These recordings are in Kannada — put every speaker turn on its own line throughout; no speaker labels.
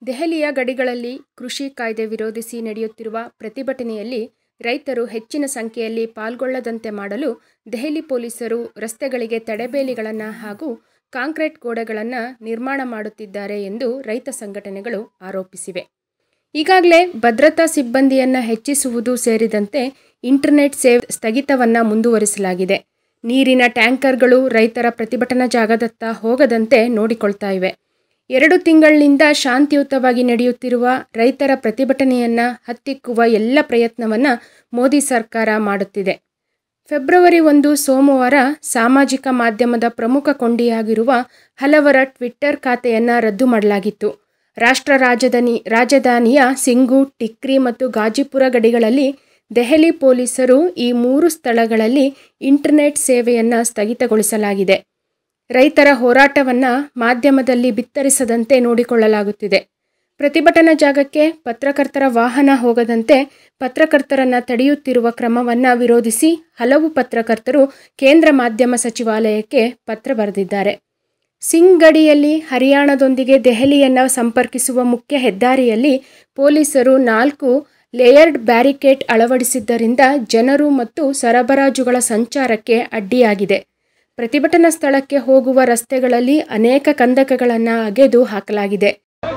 ದೆಹಲಿಯ ಗಡಿಗಳಲ್ಲಿ ಕೃಷಿ ಕಾಯ್ದೆ ವಿರೋಧಿಸಿ ನಡೆಯುತ್ತಿರುವ ಪ್ರತಿಭಟನೆಯಲ್ಲಿ ರೈತರು ಹೆಚ್ಚಿನ ಸಂಖ್ಯೆಯಲ್ಲಿ ಪಾಲ್ಗೊಳ್ಳದಂತೆ ಮಾಡಲು ದೆಹಲಿ ಪೊಲೀಸರು ರಸ್ತೆಗಳಿಗೆ ತಡೆಬೇಲಿಗಳನ್ನು ಹಾಗೂ ಕಾಂಕ್ರೀಟ್ ಗೋಡೆಗಳನ್ನು ನಿರ್ಮಾಣ ಮಾಡುತ್ತಿದ್ದಾರೆ ಎಂದು ರೈತ ಸಂಘಟನೆಗಳು ಆರೋಪಿಸಿವೆ ಈಗಾಗಲೇ ಭದ್ರತಾ ಸಿಬ್ಬಂದಿಯನ್ನು ಹೆಚ್ಚಿಸುವುದು ಸೇರಿದಂತೆ ಇಂಟರ್ನೆಟ್ ಸೇವೆ ಸ್ಥಗಿತವನ್ನು ಮುಂದುವರಿಸಲಾಗಿದೆ ನೀರಿನ ಟ್ಯಾಂಕರ್ಗಳು ರೈತರ ಪ್ರತಿಭಟನಾ ಜಾಗದತ್ತ ಹೋಗದಂತೆ ನೋಡಿಕೊಳ್ತಾ ಇವೆ ಎರಡು ತಿಂಗಳಿನಿಂದ ಶಾಂತಿಯುತವಾಗಿ ನಡೆಯುತ್ತಿರುವ ರೈತರ ಪ್ರತಿಭಟನೆಯನ್ನು ಹತ್ತಿಕ್ಕುವ ಎಲ್ಲ ಪ್ರಯತ್ನವನ್ನು ಮೋದಿ ಸರ್ಕಾರ ಮಾಡುತ್ತಿದೆ ಫೆಬ್ರವರಿ ಒಂದು ಸೋಮವಾರ ಸಾಮಾಜಿಕ ಮಾಧ್ಯಮದ ಪ್ರಮುಖ ಕೊಂಡಿಯಾಗಿರುವ ಹಲವರ ಟ್ವಿಟ್ಟರ್ ಖಾತೆಯನ್ನು ರದ್ದು ಮಾಡಲಾಗಿತ್ತು ರಾಷ್ಟ್ರ ರಾಜಧಾನಿ ರಾಜಧಾನಿಯ ಸಿಂಗು ಟಿಕ್ರಿ ಮತ್ತು ಗಾಜಿಪುರ ಗಡಿಗಳಲ್ಲಿ ದೆಹಲಿ ಪೊಲೀಸರು ಈ ಮೂರು ಸ್ಥಳಗಳಲ್ಲಿ ಇಂಟರ್ನೆಟ್ ಸೇವೆಯನ್ನು ಸ್ಥಗಿತಗೊಳಿಸಲಾಗಿದೆ ರೈತರ ಹೋರಾಟವನ್ನು ಮಾಧ್ಯಮದಲ್ಲಿ ಬಿತ್ತರಿಸದಂತೆ ನೋಡಿಕೊಳ್ಳಲಾಗುತ್ತಿದೆ ಪ್ರತಿಭಟನಾ ಜಾಗಕ್ಕೆ ಪತ್ರಕರ್ತರ ವಾಹನ ಹೋಗದಂತೆ ಪತ್ರಕರ್ತರನ್ನು ತಡೆಯುತ್ತಿರುವ ಕ್ರಮವನ್ನು ವಿರೋಧಿಸಿ ಹಲವು ಪತ್ರಕರ್ತರು ಕೇಂದ್ರ ಮಾಧ್ಯಮ ಸಚಿವಾಲಯಕ್ಕೆ ಪತ್ರ ಬರೆದಿದ್ದಾರೆ ಸಿಂಗ್ ಗಡಿಯಲ್ಲಿ ಹರಿಯಾಣದೊಂದಿಗೆ ದೆಹಲಿಯನ್ನು ಸಂಪರ್ಕಿಸುವ ಮುಖ್ಯ ಹೆದ್ದಾರಿಯಲ್ಲಿ ಪೊಲೀಸರು ನಾಲ್ಕು ಲೇಯರ್ಡ್ ಬ್ಯಾರಿಕೇಡ್ ಅಳವಡಿಸಿದ್ದರಿಂದ ಜನರು ಮತ್ತು ಸರಬರಾಜುಗಳ ಸಂಚಾರಕ್ಕೆ ಅಡ್ಡಿಯಾಗಿದೆ ಪ್ರತಿಭಟನಾ ಸ್ಥಳಕ್ಕೆ ಹೋಗುವ ರಸ್ತೆಗಳಲ್ಲಿ ಅನೇಕ ಕಂದಕಗಳನ್ನು ಅಗೆದು ಹಾಕಲಾಗಿದೆ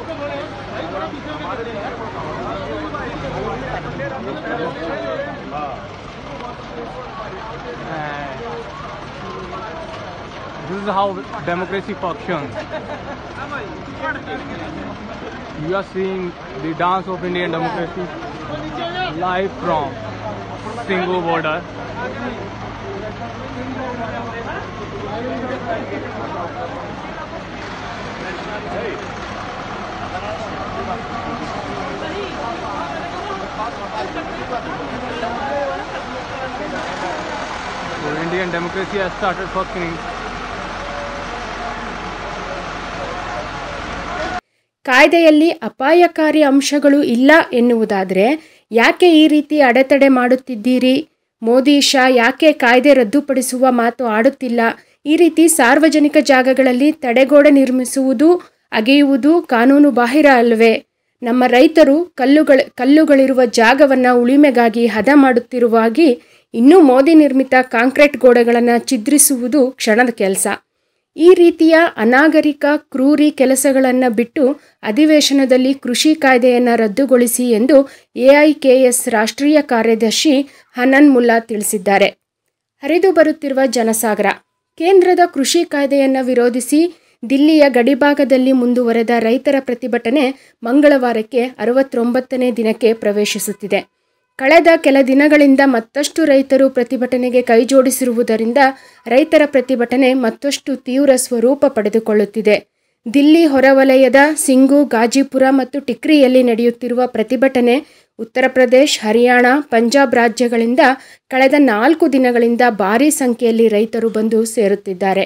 This is how democracy functions. You are seeing the dance of Indian democracy live from Singo border. So Indian democracy has started functioning.
ಕಾಯ್ದೆಯಲ್ಲಿ ಅಪಾಯಕಾರಿ ಅಂಶಗಳು ಇಲ್ಲ ಎನ್ನುವುದಾದರೆ ಯಾಕೆ ಈ ರೀತಿ ಅಡೆತಡೆ ಮಾಡುತ್ತಿದ್ದೀರಿ ಮೋದಿ ಶಾ ಯಾಕೆ ಕಾಯ್ದೆ ರದ್ದುಪಡಿಸುವ ಮಾತು ಆಡುತ್ತಿಲ್ಲ ಈ ರೀತಿ ಸಾರ್ವಜನಿಕ ಜಾಗಗಳಲ್ಲಿ ತಡೆಗೋಡೆ ನಿರ್ಮಿಸುವುದು ಅಗೆಯುವುದು ಕಾನೂನು ಬಾಹಿರ ಅಲ್ಲವೇ ನಮ್ಮ ರೈತರು ಕಲ್ಲುಗಳ ಕಲ್ಲುಗಳಿರುವ ಜಾಗವನ್ನು ಉಳಿಮೆಗಾಗಿ ಹದ ಮಾಡುತ್ತಿರುವಾಗಿ ಇನ್ನೂ ಮೋದಿ ನಿರ್ಮಿತ ಕಾಂಕ್ರೀಟ್ ಗೋಡೆಗಳನ್ನು ಛಿದ್ರಿಸುವುದು ಕ್ಷಣದ ಕೆಲಸ ಈ ರೀತಿಯ ಅನಾಗರಿಕ ಕ್ರೂರಿ ಕೆಲಸಗಳನ್ನು ಬಿಟ್ಟು ಅಧಿವೇಶನದಲ್ಲಿ ಕೃಷಿ ಕಾಯ್ದೆಯನ್ನು ರದ್ದುಗೊಳಿಸಿ ಎಂದು ಎಐಕೆಎಸ್ ರಾಷ್ಟ್ರೀಯ ಕಾರ್ಯದರ್ಶಿ ಹನನ್ ಮುಲ್ಲಾ ತಿಳಿಸಿದ್ದಾರೆ ಹರಿದು ಬರುತ್ತಿರುವ ಜನಸಾಗರ ಕೇಂದ್ರದ ಕೃಷಿ ಕಾಯ್ದೆಯನ್ನು ವಿರೋಧಿಸಿ ದಿಲ್ಲಿಯ ಗಡಿಭಾಗದಲ್ಲಿ ಮುಂದುವರೆದ ರೈತರ ಪ್ರತಿಭಟನೆ ಮಂಗಳವಾರಕ್ಕೆ ಅರವತ್ತೊಂಬತ್ತನೇ ದಿನಕ್ಕೆ ಪ್ರವೇಶಿಸುತ್ತಿದೆ ಕಳೆದ ಕೆಲ ದಿನಗಳಿಂದ ಮತ್ತಷ್ಟು ರೈತರು ಪ್ರತಿಭಟನೆಗೆ ಕೈಜೋಡಿಸಿರುವುದರಿಂದ ರೈತರ ಪ್ರತಿಭಟನೆ ಮತ್ತಷ್ಟು ತೀವ್ರ ಸ್ವರೂಪ ಪಡೆದುಕೊಳ್ಳುತ್ತಿದೆ ದಿಲ್ಲಿ ಹೊರವಲಯದ ಸಿಂಗು ಗಾಜಿಪುರ ಮತ್ತು ಟಿಕ್ರಿಯಲ್ಲಿ ನಡೆಯುತ್ತಿರುವ ಪ್ರತಿಭಟನೆ ಉತ್ತರ ಪ್ರದೇಶ್ ಹರಿಯಾಣ ಪಂಜಾಬ್ ರಾಜ್ಯಗಳಿಂದ ಕಳೆದ ನಾಲ್ಕು ದಿನಗಳಿಂದ ಭಾರೀ ಸಂಖ್ಯೆಯಲ್ಲಿ ರೈತರು ಬಂದು ಸೇರುತ್ತಿದ್ದಾರೆ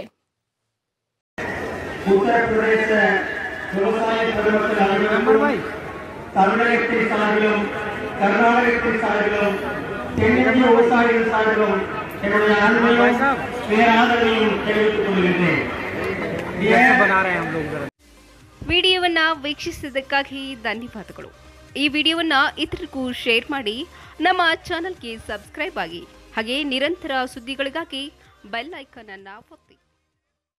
ഉത്തർപ്രദേശ് വ്യവസായ പരിവർത്തനം തമിഴകത്തിൽ സാഹചര്യം കർണാടകത്തിൽ സാഹചര്യം തെന്നിന്ത്യ വ്യവസായികൾ സാഹചര്യം என்னுடைய அன்பையும் பேராதரவையும் தெரிவித்துக் கொள்கிறேன்
बना रहे हैं हम लोग जरा
ವಿಡಿಯೋವನ್ನ ವೀಕ್ಷಿಸಿದ್ದಕ್ಕಾಗಿ ಧನ್ಯವಾದಗಳು ಈ ವಿಡಿಯೋವನ್ನ ಇತರರಿಗೂ ಶೇರ್ ಮಾಡಿ ನಮ್ಮ ಚಾನಲ್ಗೆ ಸಬ್ಸ್ಕ್ರೈಬ್ ಆಗಿ ಹಾಗೆ ನಿರಂತರ ಸುದ್ದಿಗಳಿಗಾಗಿ ಬೆಲ್ ಐಕಾನ್ ಅನ್ನ ಒತ್ತಿ